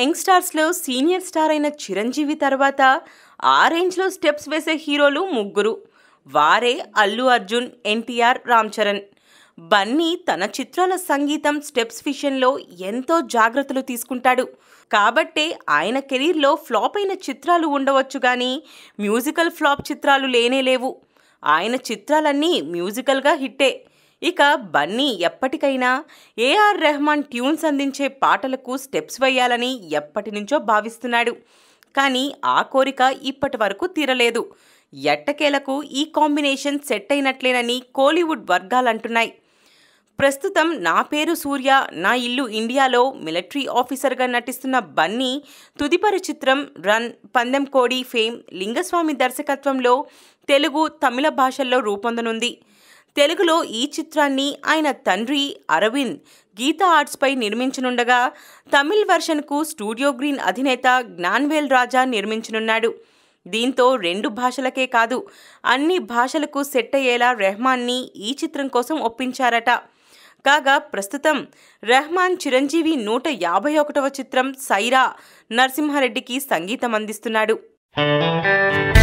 యంగ్స్టార్స్లో senior star అయిన చిరంజీవి తర్వాత ఆ రేంజ్లో స్టెప్స్ వేసే హీరోలు ముగ్గురు వారే అల్లు అర్జున్ ఎన్టీఆర్ రామ్ చరణ్ బన్నీ తన చిత్రాల సంగీతం స్టెప్స్ విషయంలో ఎంతో జాగ్రత్తలు తీసుకుంటాడు కాబట్టే ఆయన కెరీర్లో ఫ్లాప్ అయిన చిత్రాలు ఉండవచ్చు కానీ మ్యూజికల్ ఫ్లాప్ చిత్రాలు లేనే లేవు ఆయన చిత్రాలన్నీ మ్యూజికల్గా హిట్టే ఇక బన్నీ ఎప్పటికైనా ఏఆర్ రెహమాన్ ట్యూన్స్ అందించే పాటలకు స్టెప్స్ వేయాలని ఎప్పటి నుంచో భావిస్తున్నాడు కానీ ఆ కోరిక ఇప్పటి వరకు తీరలేదు ఎట్టకేలకు ఈ కాంబినేషన్ సెట్ అయినట్లేనని కోలీవుడ్ వర్గాలంటున్నాయి ప్రస్తుతం నా పేరు సూర్య నా ఇల్లు ఇండియాలో మిలిటరీ ఆఫీసర్గా నటిస్తున్న బన్నీ తుదిపరి చిత్రం రన్ పందెం కోడి ఫేమ్ లింగస్వామి దర్శకత్వంలో తెలుగు తమిళ భాషల్లో రూపొందనుంది తెలుగులో ఈ చిత్రాన్ని ఆయన తండ్రి అరవింద్ గీతా ఆర్ట్స్పై నిర్మించనుండగా తమిళ్ వెర్షన్కు స్టూడియో గ్రీన్ అధినేత జ్ఞాన్వేల్ రాజా నిర్మించనున్నాడు దీంతో రెండు భాషలకే కాదు అన్ని భాషలకు సెట్ అయ్యేలా రెహమాన్ని ఈ చిత్రం కోసం ఒప్పించారట కాగా ప్రస్తుతం రెహమాన్ చిరంజీవి నూట యాభై ఒకటవ చిత్రం సైరా నరసింహారెడ్డికి సంగీతం అందిస్తున్నాడు